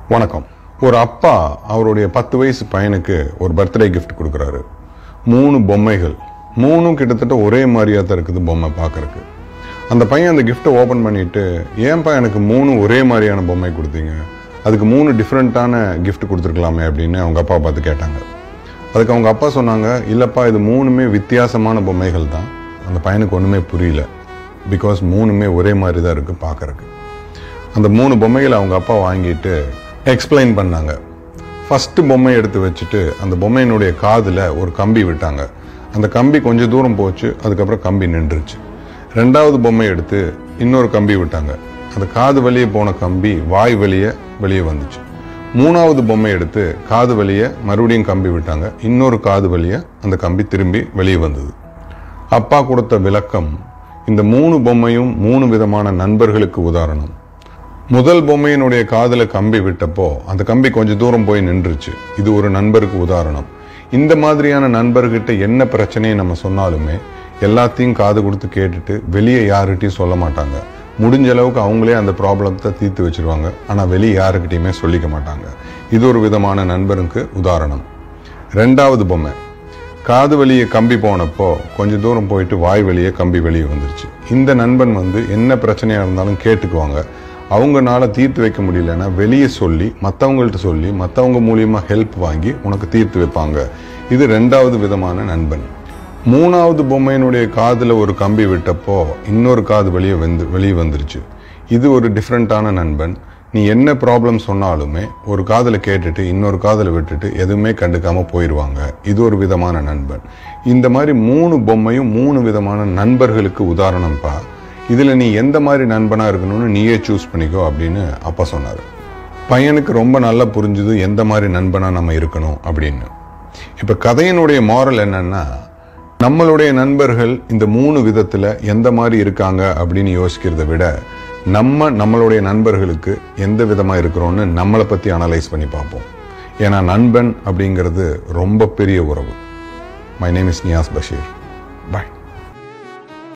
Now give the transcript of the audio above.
வணக்கம் ஒரு அப்பா அவருடைய பத்து வயசு பையனுக்கு ஒரு பர்த்டே கிஃப்ட் கொடுக்குறாரு மூணு பொம்மைகள் மூணும் கிட்டத்தட்ட ஒரே மாதிரியா தான் இருக்குது பொம்மை பார்க்கறக்கு அந்த பையன் அந்த கிஃப்ட்டை ஓப்பன் பண்ணிட்டு ஏன்பா எனக்கு மூணு ஒரே மாதிரியான பொம்மை கொடுத்தீங்க அதுக்கு மூணு டிஃப்ரெண்ட்டான கிஃப்ட் கொடுத்துருக்கலாமே அப்படின்னு அவங்க அப்பா பார்த்து கேட்டாங்க அதுக்கு அவங்க அப்பா சொன்னாங்க இல்லைப்பா இது மூணுமே வித்தியாசமான பொம்மைகள் தான் அந்த பையனுக்கு ஒன்றுமே புரியல பிகாஸ் மூணுமே ஒரே மாதிரி தான் இருக்குது பார்க்கறக்கு அந்த மூணு பொம்மைகளை அவங்க அப்பா வாங்கிட்டு எக்ஸ்பிளைன் பண்ணாங்க ஃபர்ஸ்ட் பொம்மை எடுத்து வச்சுட்டு அந்த பொம்மையினுடைய காதில் ஒரு கம்பி விட்டாங்க அந்த கம்பி கொஞ்சம் தூரம் போச்சு அதுக்கப்புறம் கம்பி நின்றுச்சு ரெண்டாவது பொம்மை எடுத்து இன்னொரு கம்பி விட்டாங்க அந்த காது வெளியே போன கம்பி வாய் வெளியே வெளியே வந்துச்சு மூணாவது பொம்மை எடுத்து காது வெளியே மறுபடியும் கம்பி விட்டாங்க இன்னொரு காது வெளியே அந்த கம்பி திரும்பி வெளியே வந்தது அப்பா கொடுத்த விளக்கம் இந்த மூணு பொம்மையும் மூணு விதமான நண்பர்களுக்கு உதாரணம் முதல் பொம்மையினுடைய காதுல கம்பி விட்டப்போ அந்த கம்பி கொஞ்சம் தூரம் போய் நின்றுச்சு இது ஒரு நண்பருக்கு உதாரணம் இந்த மாதிரியான நண்பர்கிட்ட என்ன பிரச்சனையை நம்ம சொன்னாலுமே எல்லாத்தையும் காது கொடுத்து கேட்டுட்டு வெளியே யாருகிட்டையும் சொல்ல மாட்டாங்க முடிஞ்ச அளவுக்கு அவங்களே அந்த ப்ராப்ளத்தை தீர்த்து வச்சிருவாங்க ஆனால் வெளியே யாருக்கிட்டையுமே சொல்லிக்க மாட்டாங்க இது ஒரு விதமான நண்பருக்கு உதாரணம் ரெண்டாவது பொம்மை காது வெளியே கம்பி போனப்போ கொஞ்சம் தூரம் போயிட்டு வாய் வெளியே கம்பி வெளியே வந்துருச்சு இந்த நண்பன் வந்து என்ன பிரச்சனையா இருந்தாலும் கேட்டுக்குவாங்க அவங்கனால தீர்த்து வைக்க முடியலன்னா வெளியே சொல்லி மற்றவங்கள்ட்ட சொல்லி மற்றவங்க மூலியமா ஹெல்ப் வாங்கி உனக்கு தீர்த்து வைப்பாங்க இது ரெண்டாவது விதமான நண்பன் மூணாவது பொம்மையினுடைய காதுல ஒரு கம்பி விட்டப்போ இன்னொரு காது வெளியே வந்து வெளியே வந்துருச்சு இது ஒரு டிஃப்ரெண்ட்டான நண்பன் நீ என்ன ப்ராப்ளம் சொன்னாலுமே ஒரு காதில் கேட்டுட்டு இன்னொரு காதில் விட்டுட்டு எதுவுமே கண்டுக்காம போயிடுவாங்க இது ஒரு விதமான நண்பன் இந்த மாதிரி மூணு பொம்மையும் மூணு விதமான நண்பர்களுக்கு உதாரணம்ப்பா இதில் நீ எந்த மாதிரி நண்பனாக இருக்கணும்னு நீயே சூஸ் பண்ணிக்கோ அப்படின்னு அப்பா சொன்னார் பையனுக்கு ரொம்ப நல்லா புரிஞ்சுது எந்த மாதிரி நண்பனாக நம்ம இருக்கணும் அப்படின்னு இப்போ கதையினுடைய மாரல் என்னன்னா நம்மளுடைய நண்பர்கள் இந்த மூணு விதத்தில் எந்த மாதிரி இருக்காங்க அப்படின்னு யோசிக்கிறத விட நம்ம நம்மளுடைய நண்பர்களுக்கு எந்த விதமாக இருக்கிறோன்னு நம்மளை பற்றி அனலைஸ் பண்ணி பார்ப்போம் ஏன்னா நண்பன் அப்படிங்கிறது ரொம்ப பெரிய உறவு my name is Niyas Basheer bye